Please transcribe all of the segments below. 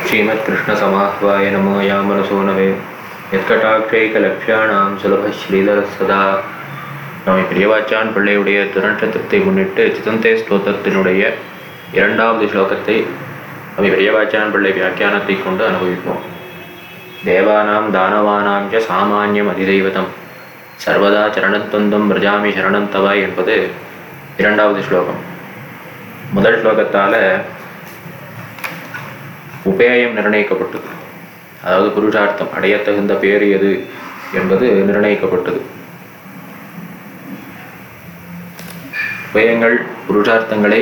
श्रीमत्कृष्णसमाह्वाय नमो यामनसो नवे यत्कटाक्षैकलक्ष्याणां சுலபஸ்ரீதர சதா நம்மை பிரியவாச்சான் பிள்ளையுடைய திருநட்சத்திரத்தை முன்னிட்டு சிதந்தே ஸ்தோத்திரத்தினுடைய இரண்டாவது ஸ்லோகத்தை நம்மை பிரியவாச்சான் பிள்ளை வியாக்கியானத்தை கொண்டு அனுபவிப்போம் தேவானாம் தானவானாம் ச சாமானியம் அதிதெய்வதம் சர்வதா சரணத்வந்தம் பிரஜாமி சரணம் தவ என்பது இரண்டாவது ஸ்லோகம் முதல் ஸ்லோகத்தால் உபேயம் நிர்ணயிக்கப்பட்டது அதாவது புருஷார்த்தம் அடையத்தகுந்த பேர் எது என்பது நிர்ணயிக்கப்பட்டது உபயங்கள் புருஷார்த்தங்களை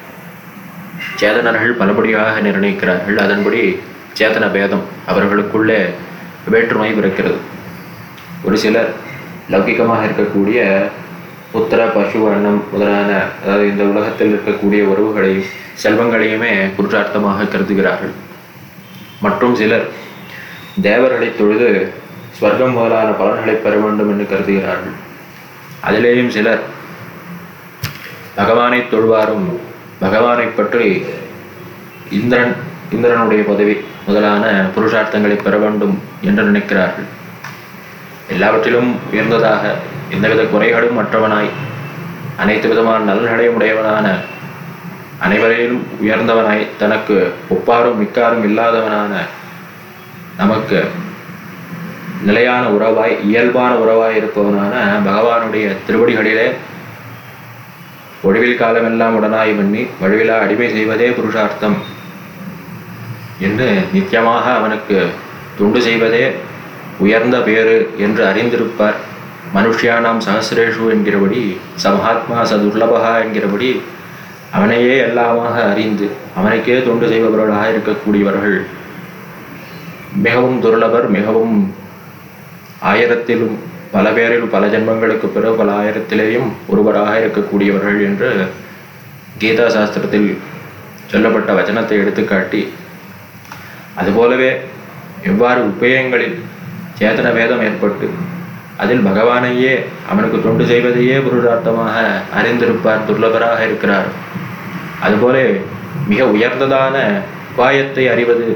சேதனர்கள் பலபடியாக நிர்ணயிக்கிறார்கள் அதன்படி சேதன பேதம் அவர்களுக்குள்ளே வேற்றுமை பிறக்கிறது ஒரு சிலர் லௌகிகமாக இருக்கக்கூடிய புத்திர பசு அன்னம் முதலான அதாவது இந்த உலகத்தில் இருக்கக்கூடிய உறவுகளையும் செல்வங்களையுமே புருஷார்த்தமாக கருதுகிறார்கள் மற்றும் சிலர் தேவர்களை தொழுது ஸ்வர்க்கம் முதலான பலன்களை பெற வேண்டும் என்று கருதுகிறார்கள் அதிலேயும் சிலர் பகவானை தொழுவாரும் பகவானை பற்றி இந்திரன் இந்திரனுடைய பதவி முதலான புருஷார்த்தங்களை பெற வேண்டும் என்று நினைக்கிறார்கள் எல்லாவற்றிலும் உயர்ந்ததாக எந்தவித குறைகளும் மற்றவனாய் அனைத்து விதமான நலன்களையும் உடையவனான அனைவரையிலும் உயர்ந்தவனாய் தனக்கு ஒப்பாரும் மிக்காரும் இல்லாதவனான நமக்கு நிலையான உறவாய் இயல்பான உறவாய் இருப்பவனான பகவானுடைய திருவடிகளிலே ஒழிவில் காலமெல்லாம் உடனாய் பண்ணி வழுவிலா அடிமை செய்வதே புருஷார்த்தம் என்று நித்தியமாக அவனுக்கு துண்டு செய்வதே உயர்ந்த பேறு என்று அறிந்திருப்பார் மனுஷியானாம் சஹசிரேஷு என்கிறபடி சமஹாத்மா சதுர்லபகா என்கிறபடி அவனையே எல்லாமாக அறிந்து அவனுக்கே தொண்டு செய்பவர்களாக இருக்கக்கூடியவர்கள் மிகவும் துர்லபர் மிகவும் ஆயிரத்திலும் பல பேரில் பல ஜென்மங்களுக்கு பிறகு பல ஆயிரத்திலேயும் ஒருவராக இருக்கக்கூடியவர்கள் என்று கீதா சாஸ்திரத்தில் சொல்லப்பட்ட வச்சனத்தை எடுத்துக்காட்டி அதுபோலவே எவ்வாறு உபயங்களில் சேதன வேதம் ஏற்பட்டு அதில் பகவானையே அவனுக்கு தொண்டு செய்வதையே புருஷார்த்தமாக அறிந்திருப்பார் துர்லபராக இருக்கிறார் அதுபோல மிக உயர்ந்ததான உபாயத்தை அறிவது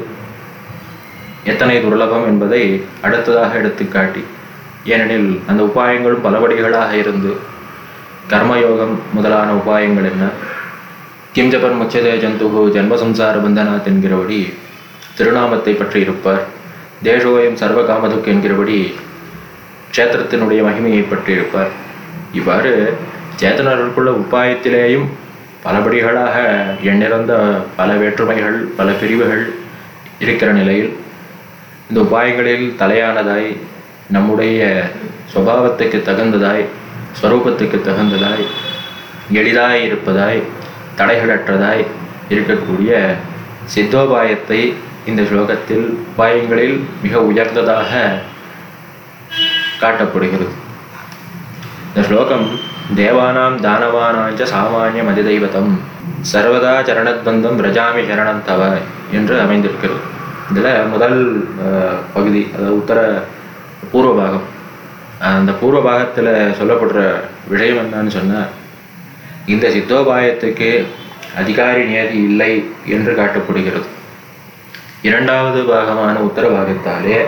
எத்தனை துர்லபம் என்பதை அடுத்ததாக எடுத்துக்காட்டி ஏனெனில் அந்த உபாயங்களும் பலபடிகளாக இருந்து கர்மயோகம் முதலான உபாயங்கள் என்ன கிம் ஜபர் முச்சதே ஜந்துகு ஜன்மசம்சார பந்தனாத் என்கிறபடி திருநாமத்தை பற்றி இருப்பார் தேசோயம் சர்வ காமதுக் என்கிறபடி க்ஷேத்திரத்தினுடைய மகிமையை பற்றி இருப்பார் இவ்வாறு சேத்தனர்களுக்குள்ள உபாயத்திலேயும் பலபடிகளாக எண்ணிறந்த பல வேற்றுமைகள் பல பிரிவுகள் இருக்கிற நிலையில் இந்த உபாயங்களில் தலையானதாய் நம்முடைய சுபாவத்துக்கு தகுந்ததாய் ஸ்வரூபத்துக்கு தகுந்ததாய் எளிதாய் இருப்பதாய் தடைகளற்றதாய் இருக்கக்கூடிய சித்தோபாயத்தை இந்த ஸ்லோகத்தில் உபாயங்களில் மிக உயர்ந்ததாக காட்டப்படுகிறது இந்த ஸ்லோகம் தேவானாம் தானவானாஞ்ச சாமானியம் அதிதெய்வதம் சர்வதா சரணத்வந்தம் ரஜாமி சரணம் தவ என்று அமைந்திருக்கிறது இதில் முதல் பகுதி அதாவது உத்தர பூர்வ பாகம் அந்த பூர்வ பாகத்தில் சொல்லப்படுற விஷயம் என்னன்னு சொன்னால் இந்த சித்தோபாயத்துக்கு அதிகாரி நியதி இல்லை என்று காட்டப்படுகிறது இரண்டாவது பாகமான உத்தர பாகத்தாலே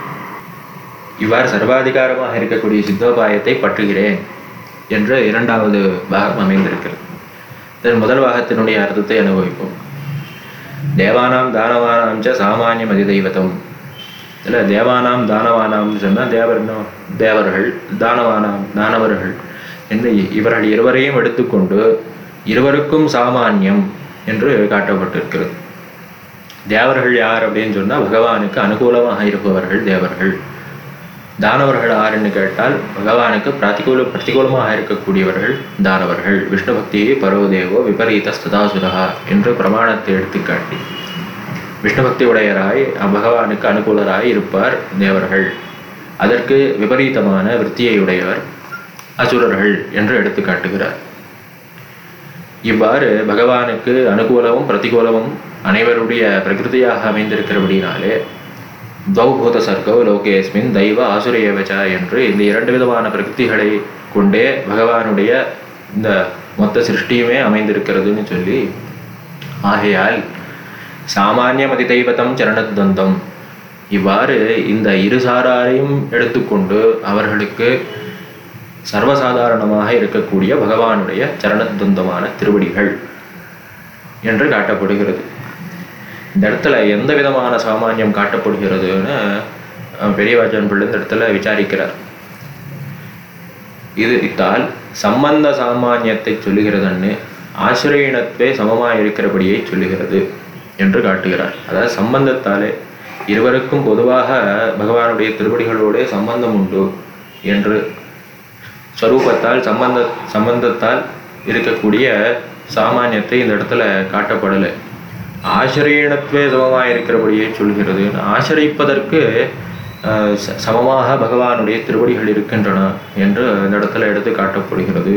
இவ்வாறு சர்வாதிகாரமாக இருக்கக்கூடிய சித்தோபாயத்தை பற்றுகிறேன் என்று இரண்டாவது பாகம் அமைந்திருக்கிறது இதன் முதல் பாகத்தினுடைய அர்த்தத்தை அனுபவிப்போம் தேவானாம் தானவானாம் ச சாமானியம் அதிதெய்வதம் இதில் தேவானாம் தானவானாம்னு சொன்னால் தேவர்னோ தேவர்கள் தானவானாம் தானவர்கள் என்று இவர்கள் இருவரையும் எடுத்துக்கொண்டு இருவருக்கும் சாமானியம் என்று காட்டப்பட்டிருக்கிறது தேவர்கள் யார் அப்படின்னு சொன்னால் பகவானுக்கு அனுகூலமாக இருப்பவர்கள் தேவர்கள் தானவர்கள் யாருன்னு கேட்டால் பகவானுக்கு பிரதிகூல பிரதிகூலமாக இருக்கக்கூடியவர்கள் தானவர்கள் விஷ்ணு பக்தியை பரோதேவோ விபரீத ஸ்ததாசுரா என்று பிரமாணத்தை எடுத்துக்காட்டி விஷ்ணு பக்தி உடையராய் பகவானுக்கு அனுகூலராய் இருப்பார் தேவர்கள் அதற்கு விபரீதமான விற்த்தியை உடையவர் அசுரர்கள் என்று எடுத்து காட்டுகிறார் இவ்வாறு பகவானுக்கு அனுகூலமும் பிரதிகூலமும் அனைவருடைய பிரகிருதியாக அமைந்திருக்கிறபடினாலே தௌபூத சர்க்கோ லோகேஸ்மின் தெய்வ ஆசுரியவச்ச என்று இந்த இரண்டு விதமான பிரகிருதிகளை கொண்டே பகவானுடைய இந்த மொத்த சிருஷ்டியுமே அமைந்திருக்கிறதுன்னு சொல்லி ஆகையால் சாமானியம் அதிதைவதம் சரணத்வந்தம் இவ்வாறு இந்த இரு சாராரையும் எடுத்துக்கொண்டு அவர்களுக்கு சர்வசாதாரணமாக இருக்கக்கூடிய பகவானுடைய சரணத்வந்தமான திருவடிகள் என்று காட்டப்படுகிறது இந்த இடத்துல எந்த விதமான சாமானியம் காட்டப்படுகிறதுன்னு அஹ், பெரியவாச்சன் பிள்ளை இந்த இடத்துல விசாரிக்கிறார் இது இத்தால் சம்பந்த சாமானியத்தை சொல்லுகிறதன்னு ஆசிரியனத்வே சமமாக இருக்கிறபடியை சொல்லுகிறது என்று காட்டுகிறார் அதாவது சம்பந்தத்தாலே இருவருக்கும் பொதுவாக பகவானுடைய திருவடிகளோடே சம்பந்தம் உண்டு என்று ஸ்வரூபத்தால் சம்பந்த சம்பந்தத்தால் இருக்கக்கூடிய சாமானியத்தை இந்த இடத்துல காட்டப்படலை ஆசிரியனத்வே சமமாக இருக்கிறபடியே சொல்கிறது ஆசிரிப்பதற்கு அஹ், ச- சமமாக பகவானுடைய திருவடிகள் இருக்கின்றன என்று இந்த இடத்துல எடுத்து காட்டப்படுகிறது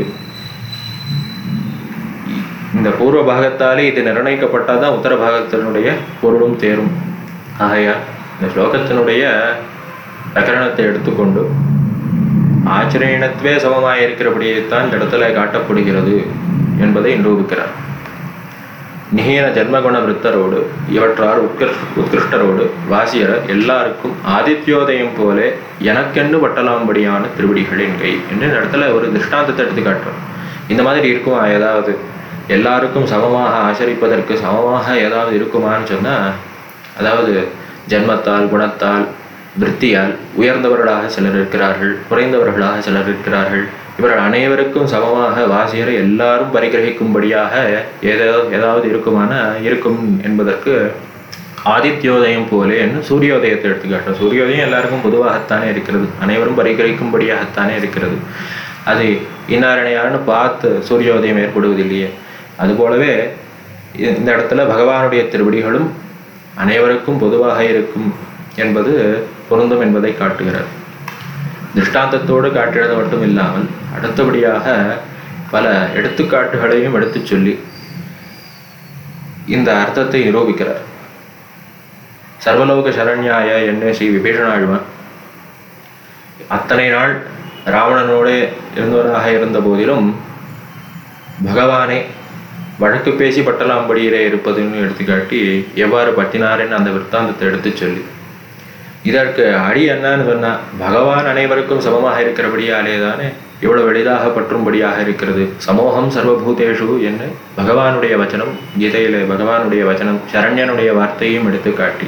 இந்த பூர்வ பாகத்தாலே இது நிர்ணயிக்கப்பட்டால் தான் உத்தர பாகத்தினுடைய பொருளும் தேரும் ஆகையால் இந்த ஸ்லோகத்தினுடைய பிரகரணத்தை எடுத்துக்கொண்டு ஆச்சரியணத்துவே சமமாக இருக்கிறபடியே தான் இந்த இடத்துல காட்டப்படுகிறது என்பதை நிரூபிக்கிறார் நிகீன ஜன்மகுண விருத்தரோடு இவற்றார் உத்கிருஷ் உத்கிருஷ்டரோடு வாசியர எல்லாருக்கும் ஆதித்யோதயம் போல எனக்கென்று வட்டலாம்படியான திருவடிகளின் கை என்று இந்த இடத்துல ஒரு திருஷ்டாந்தத்தை எடுத்து காட்டுறோம் இந்த மாதிரி இருக்குமா ஏதாவது எல்லாருக்கும் சமமாக ஆசரிப்பதற்கு சமமாக ஏதாவது இருக்குமான்னு சொன்னா அதாவது ஜென்மத்தால் குணத்தால் விருத்தியால் உயர்ந்தவர்களாக சிலர் இருக்கிறார்கள் குறைந்தவர்களாக சிலர் இருக்கிறார்கள் இவர்கள் அனைவருக்கும் சமமாக வாசியரை எல்லாரும் பரிகிரகிக்கும்படியாக ஏதோ ஏதாவது இருக்குமான இருக்கும் என்பதற்கு ஆதித்யோதயம் போலே என்ன சூரியோதயத்தை எடுத்துக்காட்டும் சூரியோதயம் எல்லாருக்கும் பொதுவாகத்தானே இருக்கிறது அனைவரும் பரிகரிக்கும்படியாகத்தானே இருக்கிறது அது இன்னாரணையான்னு பார்த்து சூரியோதயம் ஏற்படுவதில்லையே அதுபோலவே இ- இந்த இடத்துல பகவானுடைய திருவடிகளும் அனைவருக்கும் பொதுவாக இருக்கும் என்பது பொருந்தும் என்பதை காட்டுகிறார் திருஷ்டாந்தத்தோடு காட்டுறது மட்டும் இல்லாமல் அடுத்தபடியாக பல எடுத்துக்காட்டுகளையும் எடுத்துச் சொல்லி இந்த அர்த்தத்தை நிரூபிக்கிறார் சர்வலோக சரண்யாய என்ன ஸ்ரீ விபீஷணாழ்வான் அத்தனை நாள் ராவணனோடு இருந்தவனாக இருந்த போதிலும் பகவானை வழக்கு பேசி பட்டலாம்படியிலே இருப்பதுன்னு எடுத்துக்காட்டி எவ்வாறு பட்டினாருன்னு அந்த விற்த்தாந்தத்தை எடுத்துச் சொல்லி இதற்கு அடி என்னன்னு சொன்னா பகவான் அனைவருக்கும் சமமாக இருக்கிறபடியாலே தானே இவ்வளவு எளிதாக பற்றும்படியாக இருக்கிறது சமோகம் சர்வபூதேஷு என்று பகவானுடைய வச்சனம் கீதையிலே பகவானுடைய வச்சனம் சரண்யனுடைய வார்த்தையும் எடுத்து காட்டி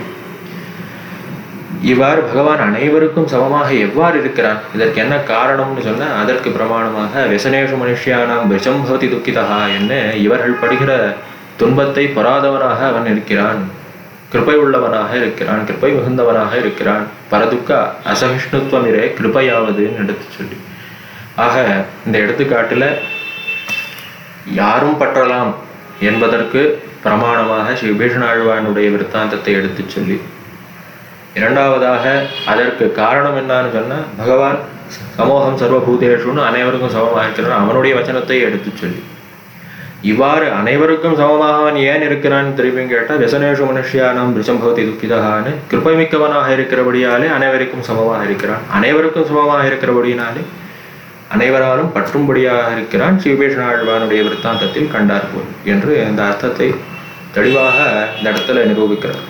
இவ்வாறு பகவான் அனைவருக்கும் சமமாக எவ்வாறு இருக்கிறான் இதற்கு என்ன காரணம்னு சொன்னா அதற்கு பிரமாணமாக விசனேஷு மனுஷியானாம் விஷம் பவதி துக்கிதா என்ன இவர்கள் படுகிற துன்பத்தை பொறாதவனாக அவன் இருக்கிறான் கிருபை உள்ளவனாக இருக்கிறான் கிருபை மிகுந்தவனாக இருக்கிறான் பரதுக்க அசகிஷ்ணுத்வமிரே கிருபையாவதுன்னு எடுத்து சொல்லி ஆக இந்த எடுத்துக்காட்டுல யாரும் பற்றலாம் என்பதற்கு பிரமாணமாக ஸ்ரீ விபீஷணாழ்வானுடைய விற்த்தாந்தத்தை எடுத்துச் சொல்லி இரண்டாவதாக அதற்கு காரணம் என்னன்னு சொன்னா பகவான் சமூகம் சர்வபூதேஷுன்னு அனைவருக்கும் சமமாக இருக்கிறான் அவனுடைய வச்சனத்தை எடுத்துச் சொல்லி இவ்வாறு அனைவருக்கும் சமமாக அவன் ஏன் இருக்கிறான்னு திரும்பி கேட்டால் விசனேஷு மனுஷியானம் ரிஷம்பவதி துக்கிதகான்னு கிருப்பைமிக்கவனாக இருக்கிறபடியாலே அனைவருக்கும் சமமாக இருக்கிறான் அனைவருக்கும் சமமாக இருக்கிறபடியினாலே அனைவராலும் பற்றும்படியாக இருக்கிறான் ஸ்ரீபேஷனாழ்வானுடைய விற்த்தாந்தத்தில் கண்டார் போல் என்று இந்த அர்த்தத்தை தெளிவாக இந்த இடத்துல நிரூபிக்கிறார்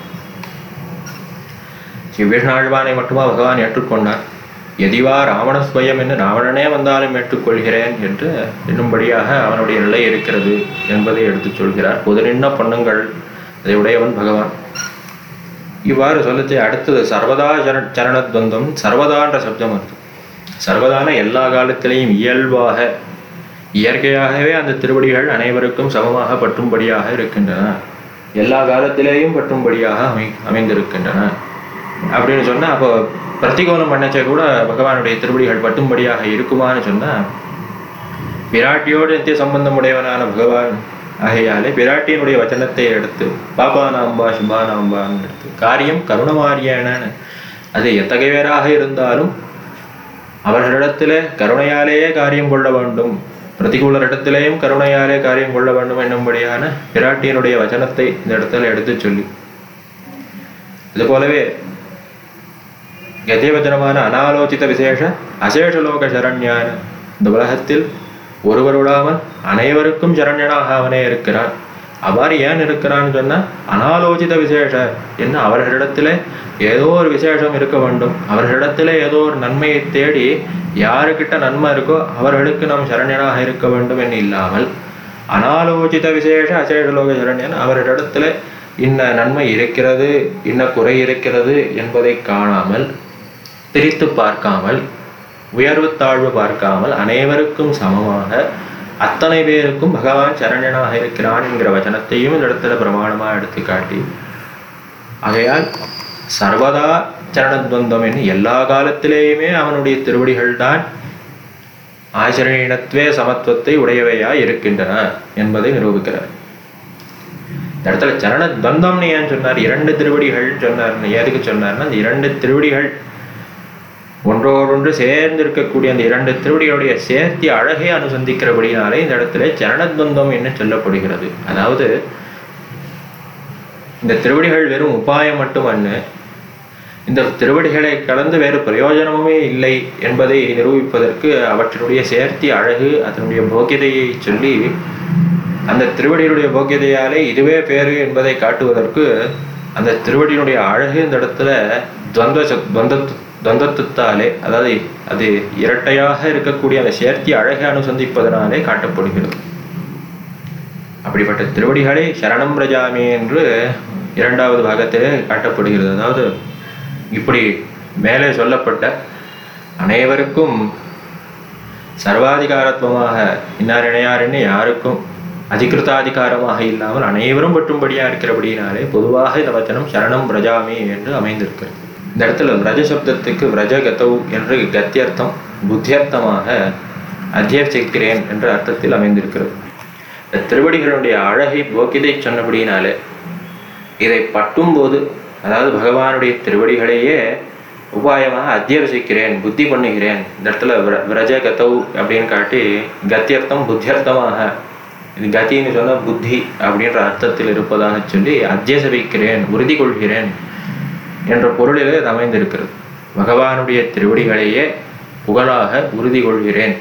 ஸ்ரீபேஷனாழ்வானை மட்டுமா பகவான் ஏற்றுக்கொண்டார் எதிவா ராவணஸ்வயம் என்று ராவணனே வந்தாலும் ஏற்றுக்கொள்கிறேன் என்று என்னும்படியாக அவனுடைய நிலை இருக்கிறது என்பதை எடுத்துச் சொல்கிறார் பொதுநின்ன பொண்ணுங்கள் அதை உடையவன் பகவான் இவ்வாறு சொல்லச்சு அடுத்தது சர்வதா சர சரணத்வந்தம் சர்வதான்ற சப்தம் வருது சர்வதான எல்லா காலத்திலையும் இயல்பாக இயற்கையாகவே அந்த திருவடிகள் அனைவருக்கும் சமமாக பற்றும்படியாக இருக்கின்றன எல்லா காலத்திலேயும் பற்றும்படியாக அமை அமைந்திருக்கின்றன அப்படின்னு சொன்னா அப்போ பிரதிகோலம் பண்ணச்ச கூட பகவானுடைய திருவடிகள் பட்டும்படியாக இருக்குமான்னு சொன்னா விராட்டியோடு நித்திய சம்பந்தம் உடையவனான பகவான் ஆகையாலே விராட்டியினுடைய வச்சனத்தை எடுத்து பாபா நாம்பா சுபா நாம்பான்னு எடுத்து காரியம் கருணமாரியனன்னு அது எத்தகையவராக இருந்தாலும் அவர்களிடத்திலே கருணையாலேயே காரியம் கொள்ள வேண்டும் பிரதிகூலரிடத்திலேயும் கருணையாலே காரியம் கொள்ள வேண்டும் என்னும்படியான பிராட்டியனுடைய வச்சனத்தை இந்த இடத்துல எடுத்துச் சொல்லி இது போலவே கதியவச்சனமான அனாலோசித விசேஷ அசேஷலோக சரண்யான இந்த உலகத்தில் ஒருவர் விடாமல் அனைவருக்கும் சரண்யனாக அவனே இருக்கிறான் அவ்வாறு ஏன் இருக்கிறான்னு சொன்னா அனாலோசித விசேஷ என்ன அவர்களிடத்துல ஏதோ ஒரு விசேஷம் இருக்க வேண்டும் அவர்களிடத்துல ஏதோ ஒரு நன்மையை தேடி யாருக்கிட்ட நன்மை இருக்கோ அவர்களுக்கு நாம் சரண்யனாக இருக்க வேண்டும் என்று இல்லாமல் அனாலோசித விசேஷ அசேஷலோக சரண்யன் அவர்களிடத்துல இன்ன நன்மை இருக்கிறது இன்ன குறை இருக்கிறது என்பதை காணாமல் பிரித்து பார்க்காமல் உயர்வு தாழ்வு பார்க்காமல் அனைவருக்கும் சமமாக அத்தனை பேருக்கும் பகவான் சரண்யனாக இருக்கிறான் என்கிற வச்சனத்தையும் இந்த இடத்துல பிரமாணமாக எடுத்து காட்டி ஆகையால் சர்வதா சரணத்வந்தம் என்று எல்லா காலத்திலேயுமே அவனுடைய திருவடிகள் தான் ஆச்சரணத்துவே சமத்துவத்தை உடையவையாய் இருக்கின்றன என்பதை நிரூபிக்கிறார் இந்த இடத்துல சரண துவந்தம்னு ஏன் சொன்னார் இரண்டு திருவடிகள் சொன்னார் எதுக்கு சொன்னார்னா அந்த இரண்டு திருவடிகள் ஒன்றோடொன்று சேர்ந்து இருக்கக்கூடிய அந்த இரண்டு திருவடிகளுடைய சேர்த்தி அழகை அனுசந்திக்கிறபடினாலே இந்த இடத்துல சரணத்வந்தம் என்று சொல்லப்படுகிறது அதாவது இந்த திருவடிகள் வெறும் உபாயம் மட்டுமல்ல இந்த திருவடிகளை கடந்து வேறு பிரயோஜனமுமே இல்லை என்பதை நிரூபிப்பதற்கு அவற்றினுடைய சேர்த்தி அழகு அதனுடைய போக்கியதையை சொல்லி அந்த திருவடியினுடைய போக்கியதையாலே இதுவே பேரு என்பதை காட்டுவதற்கு அந்த திருவடியினுடைய அழகு இந்த இடத்துல துவந்த ச- துவந்த துவந்தத்துத்தாலே அதாவது அது இரட்டையாக இருக்கக்கூடிய அந்த சேர்த்தி அழகை அனுசந்திப்பதனாலே காட்டப்படுகிறது அப்படிப்பட்ட திருவடிகளை சரணம் பிரஜாமி என்று இரண்டாவது பாகத்திலே காட்டப்படுகிறது அதாவது இப்படி மேலே சொல்லப்பட்ட அனைவருக்கும் சர்வாதிகாரத்துவமாக இன்னார் இணையாருன்னு யாருக்கும் அதிகிருதாதிகாரமாக இல்லாமல் அனைவரும் பட்டும்படியாக இருக்கிறபடினாலே பொதுவாக இந்த வச்சனம் சரணம் பிரஜாமி என்று அமைந்திருக்கிறது இந்த இடத்துல விரஜ சப்தத்துக்கு விரஜ கதவு என்று கத்தியர்த்தம் புத்தியர்த்தமாக அத்தியர்ச்சிக்கிறேன் என்ற அர்த்தத்தில் அமைந்திருக்கிறது இந்த திருவடிகளுடைய அழகை போக்கியதை சொன்னபடினாலே இதை பட்டும்போது அதாவது பகவானுடைய திருவடிகளையே உபாயமாக அத்தியவசிக்கிறேன் புத்தி பண்ணுகிறேன் இந்த இடத்துல விர விரஜ கதவு அப்படின்னு காட்டி கத்தியர்த்தம் புத்தியர்த்தமாக இது கத்தின்னு சொன்னால் புத்தி அப்படின்ற அர்த்தத்தில் இருப்பதாக சொல்லி அத்தியசபிக்கிறேன் உறுதி கொள்கிறேன் என்ற பொருளிலே இது அமைந்திருக்கிறது பகவானுடைய திருவடிகளையே புகழாக உறுதி கொள்கிறேன்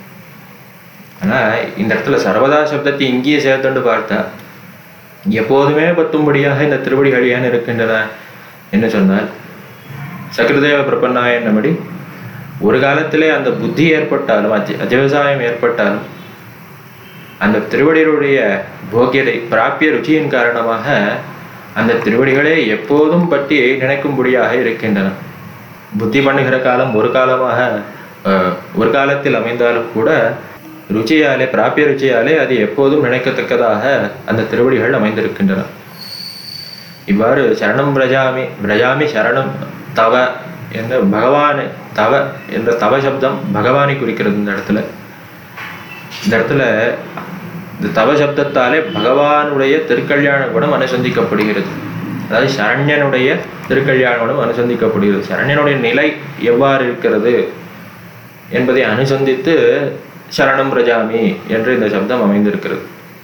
ஆனால் இந்த இடத்துல சர்வதா சப்தத்தை இங்கேயே சேர்த்துண்டு பார்த்தா எப்போதுமே பத்தும்படியாக இந்த திருவடிகள் ஏன் இருக்கின்றன என்ன சொன்னால் சக்கரதேவ பிரபன்னாயன் நம்மடி ஒரு காலத்திலே அந்த புத்தி ஏற்பட்டாலும் அஜ அஜவிவசாயம் ஏற்பட்டாலும் அந்த திருவடிகளுடைய போக்கியதை பிராப்பிய ருச்சியின் காரணமாக அந்த திருவடிகளே எப்போதும் பற்றி நினைக்கும்படியாக இருக்கின்றன புத்தி பண்ணுகிற காலம் ஒரு காலமாக அஹ், ஒரு காலத்தில் அமைந்தாலும் கூட ருச்சியாலே பிராப்பிய ருச்சியாலே அது எப்போதும் நினைக்கத்தக்கதாக அந்த திருவடிகள் அமைந்திருக்கின்றன இவ்வாறு சரணம் பிரஜாமி பிரஜாமி சரணம் தவ என்ற பகவான் தவ என்ற தவ சப்தம் பகவானை குறிக்கிறது இந்த இடத்துல இந்த இடத்துல இந்த தவ சப்தத்தாலே பகவானுடைய திருக்கல்யாண குணம் அனுசந்திக்கப்படுகிறது அதாவது சரண்யனுடைய திருக்கல்யாண குணம் அனுசந்திக்கப்படுகிறது சரண்யனுடைய நிலை எவ்வாறு இருக்கிறது என்பதை அனுசந்தித்து சரணம் பிரஜாமி என்று இந்த சப்தம் அமைந்திருக்கிறது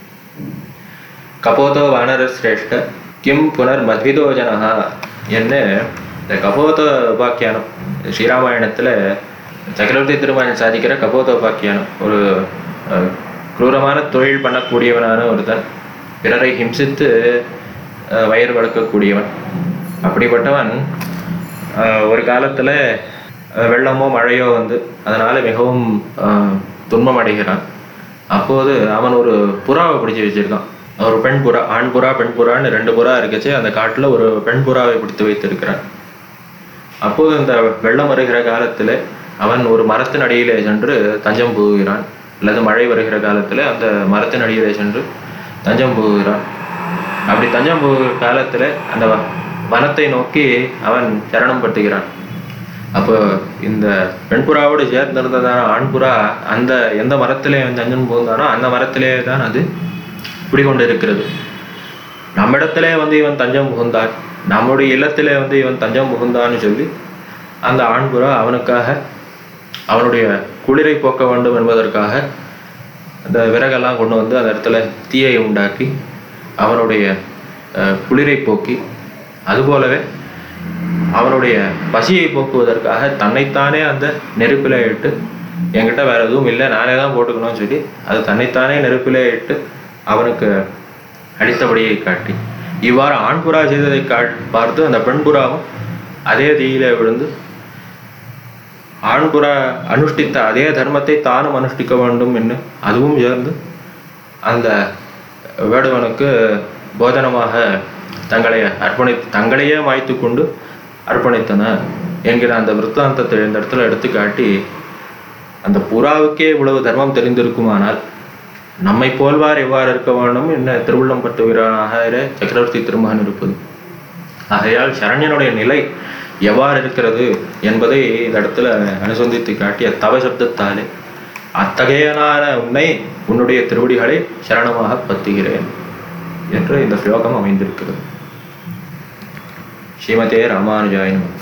கபோதோ வானர சிரேஷ்ட கிம் புனர் மத்விதோ ஜனஹா என்ன இந்த கபோத உபாக்கியானம் ஸ்ரீராமாயணத்தில் சக்கரவர்த்தி திருமணம் சாதிக்கிற கபோத உபாக்கியானம் ஒரு அஹ், குரூரமான தொழில் பண்ணக்கூடியவனான ஒருத்தன் பிறரை ஹிம்சித்து அஹ், வயிறு வளர்க்கக்கூடியவன் அப்படிப்பட்டவன் அஹ், ஒரு காலத்தில் வெள்ளமோ மழையோ வந்து அதனால் மிகவும் அஹ், துன்பம் அடைகிறான் அப்போது அவன் ஒரு புறாவை பிடிச்சி வச்சிருக்கான் ஒரு பெண் புறா ஆண் புறா பெண் புறான்னு ரெண்டு புறா இருக்குச்சு அந்த காட்டில் ஒரு பெண் புறாவை பிடித்து வைத்திருக்கிறான் அப்போது இந்த வெள்ளம் வருகிற காலத்தில் அவன் ஒரு மரத்தின் அடியிலே சென்று தஞ்சம் புகுகிறான் அல்லது மழை வருகிற காலத்தில் அந்த மரத்தின் அடியிலே சென்று தஞ்சம் புகுகிறான் அப்படி தஞ்சம் புகுகிற காலத்தில் அந்த வ- வனத்தை நோக்கி அவன் சரணம் பட்டுகிறான் அப்போ இந்த பெண் புறாவோடு சேர்ந்திருந்ததான ஆண் புறா அந்த எந்த மரத்திலே அவன் தஞ்சம் புகுந்தானோ அந்த மரத்திலே தான் அது குடிகொண்டு இருக்கிறது நம்மிடத்திலே வந்து இவன் தஞ்சம் புகுந்தான் நம்முடைய இல்லத்திலே வந்து இவன் தஞ்சம் புகுந்தான்னு சொல்லி அந்த ஆண் புறா அவனுக்காக அவனுடைய குளிரை போக்க வேண்டும் என்பதற்காக அந்த விறகெல்லாம் கொண்டு வந்து அந்த இடத்துல தீயை உண்டாக்கி அவனுடைய அஹ், குளிரை போக்கி அதுபோலவே அவனுடைய பசியை போக்குவதற்காக தன்னைத்தானே அந்த நெருப்பில் இட்டு என்கிட்ட வேற எதுவும் இல்லை நானே தான் போட்டுக்கணும்னு சொல்லி அது தன்னைத்தானே நெருப்பிலே இட்டு அவனுக்கு அடித்தபடியை காட்டி இவ்வாறு ஆண்புறா செய்ததை கா பார்த்து அந்த பெண்புறாவும் அதே தீயிலே விழுந்து ஆண்புறா அனுஷ்டித்த அதே தர்மத்தை தானும் அனுஷ்டிக்க வேண்டும் என்று அதுவும் சேர்ந்து அந்த வேடுவனுக்கு போஜனமாக தங்களை அர்ப்பணி தங்களையே மாய்த்து கொண்டு அர்ப்பணித்தன என்கிற அந்த விருத்தாந்தத்தை இந்த இடத்துல எடுத்து காட்டி அந்த புறாவுக்கே இவ்வளவு தர்மம் தெரிந்திருக்குமானால் நம்மை போல்வார் எவ்வாறு இருக்க வேண்டும் என்ன திருவுள்ளம் பட்டு வீரனாக சக்கரவர்த்தி திருமகன் இருப்பது ஆகையால் சரண்யனுடைய நிலை எவ்வாறு இருக்கிறது என்பதை இந்த இடத்துல அனுசந்தித்து காட்டிய தவ சப்தத்தாலே அத்தகையனான உன்னை உன்னுடைய திருவடிகளை சரணமாக பத்துகிறேன் என்று இந்த ஸ்லோகம் அமைந்திருக்கிறது ஸ்ரீமதே ராமானுஜாய நமः